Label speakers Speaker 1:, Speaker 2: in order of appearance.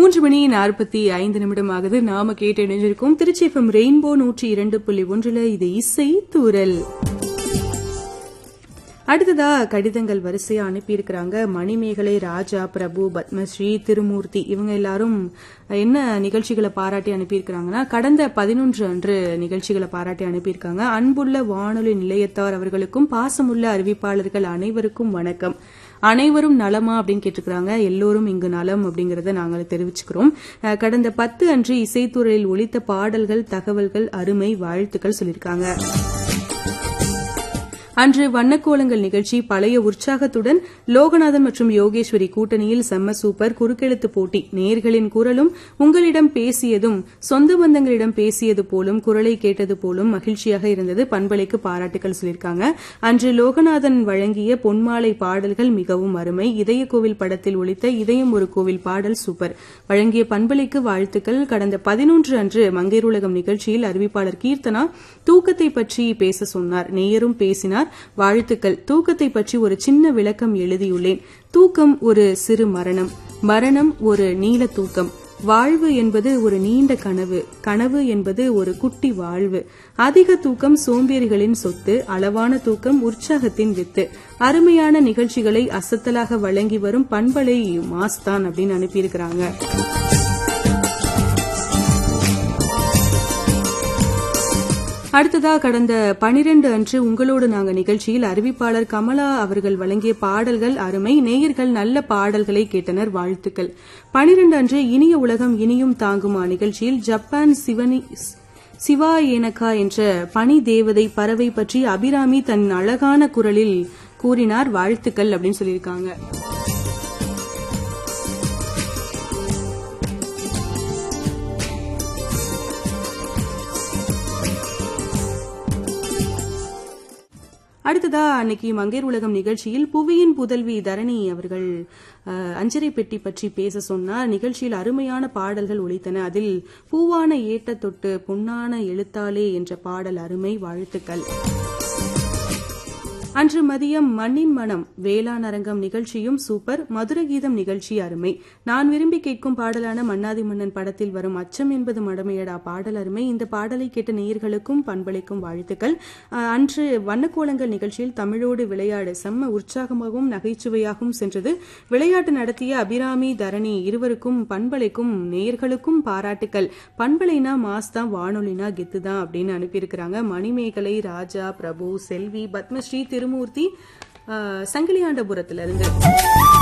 Speaker 1: மூன்று மணி நாற்பத்தி ஐந்து நிமிடம் ஆகுது நாம கேட்டு இணைஞ்சிருக்கோம் திருச்சி எஃப்எம் ரெயின்போ நூற்றி இரண்டு புள்ளி ஒன்றுல இது இசை தூரல் அடுத்ததா கடிதங்கள் வரிசையா அனுப்பியிருக்கிறாங்க மணிமேகலை ராஜா பிரபு பத்மஸ்ரீ திருமூர்த்தி இவங்க எல்லாரும் என்ன நிகழ்ச்சிகளை பாராட்டி அனுப்பியிருக்கிறாங்கன்னா கடந்த பதினொன்று அன்று நிகழ்ச்சிகளை பாராட்டி அனுப்பியிருக்காங்க அன்புள்ள வானொலி நிலையத்தார் அவர்களுக்கும் பாசமுள்ள அறிவிப்பாளர்கள் அனைவருக்கும் வணக்கம் அனைவரும் நலமா அப்படின்னு கேட்டிருக்கிறாங்க எல்லோரும் இங்கு நலம் அப்படிங்கறத நாங்கள் தெரிவிச்சுக்கிறோம் அஹ், கடந்த பத்து அன்று இசைத்துறையில் ஒலித்த பாடல்கள் தகவல்கள் அருமை வாழ்த்துக்கள் சொல்லியிருக்காங்க அன்று வண்ணக்கோலங்கள் நிகழ்ச்சி பழைய உற்சாகத்துடன் லோகநாதன் மற்றும் யோகேஸ்வரி கூட்டணியில் செம்ம சூப்பர் குறுக்கெழுத்து போட்டி நேர்களின் குரலும் உங்களிடம் பேசியதும் சொந்த பந்தங்களிடம் பேசியது போலும் குரலை கேட்டது போலும் மகிழ்ச்சியாக இருந்தது பண்பலைக்கு பாராட்டுகள் சொல்லியிருக்காங்க அன்று லோகநாதன் வழங்கிய பொன்மாலை பாடல்கள் மிகவும் அருமை இதய கோவில் படத்தில் ஒலித்த இதயம் ஒரு கோவில் பாடல் சூப்பர் வழங்கிய பண்பலைக்கு வாழ்த்துக்கள் கடந்த பதினொன்று அன்று மங்கையருலகம் நிகழ்ச்சியில் அறிவிப்பாளர் கீர்த்தனா தூக்கத்தை பற்றி பேச சொன்னார் நேயரும் பேசினார் வாழ்த்துக்கள் தூக்கத்தை பற்றி ஒரு சின்ன விளக்கம் எழுதியுள்ளேன் தூக்கம் ஒரு சிறு மரணம் மரணம் ஒரு நீல தூக்கம் வாழ்வு என்பது ஒரு நீண்ட கனவு கனவு என்பது ஒரு குட்டி வாழ்வு அதிக தூக்கம் சோம்பேறிகளின் சொத்து அளவான தூக்கம் உற்சாகத்தின் வித்து அருமையான நிகழ்ச்சிகளை அசத்தலாக வழங்கி வரும் பண்பலை மாஸ்தான் அப்படின்னு அனுப்பியிருக்கிறாங்க அடுத்ததா கடந்த பனிரெண்டு அன்று உங்களோடு நாங்க நிகழ்ச்சியில் அறிவிப்பாளர் கமலா அவர்கள் வழங்கிய பாடல்கள் அருமை நேயர்கள் நல்ல பாடல்களை கேட்டனர் வாழ்த்துக்கள் பனிரெண்டு அன்று இனிய உலகம் இனியும் தாங்குமா நிகழ்ச்சியில் ஜப்பான் சிவனி சிவா ஏனக்கா என்ற பனி தேவதை பறவை பற்றி அபிராமி தன் அழகான குரலில் கூறினார் வாழ்த்துக்கள் அப்படின்னு சொல்லியிருக்காங்க அடுத்ததா அன்னைக்கு மங்கையர் உலகம் நிகழ்ச்சியில் புவியின் புதல்வி தரணி அவர்கள் அஹ், அஞ்சரை பெட்டி பற்றி பேச சொன்னார் நிகழ்ச்சியில் அருமையான பாடல்கள் ஒலித்தன அதில் பூவான ஏட்ட தொட்டு பொன்னான எழுத்தாலே என்ற பாடல் அருமை வாழ்த்துக்கள் அன்று மதியம் மண்ணின் மனம் வேளாண் அரங்கம் நிகழ்ச்சியும் சூப்பர் மதுர கீதம் நிகழ்ச்சி அருமை நான் விரும்பி கேட்கும் பாடலான மன்னாதி மன்னன் படத்தில் வரும் அச்சம் என்பது மடமையடா பாடல் அருமை இந்த பாடலை கேட்ட நேயர்களுக்கும் பண்பளிக்கும் வாழ்த்துக்கள் அஹ், அன்று வண்ணக்கோலங்கள் நிகழ்ச்சியில் தமிழோடு விளையாடு செம்ம உற்சாகமாகவும் நகைச்சுவையாகவும் சென்றது விளையாட்டு நடத்திய அபிராமி தரணி இருவருக்கும் பண்பலைக்கும் நேயர்களுக்கும் பாராட்டுக்கள் பண்பலைனா மாஸ் தான் வானொலினா கெத்து தான் அப்படின்னு அனுப்பியிருக்கிறாங்க மணிமேகலை ராஜா பிரபு செல்வி பத்மஸ்ரீ திருமூர்த்தி அஹ், சங்கிலியாண்டபுரத்துல இருந்து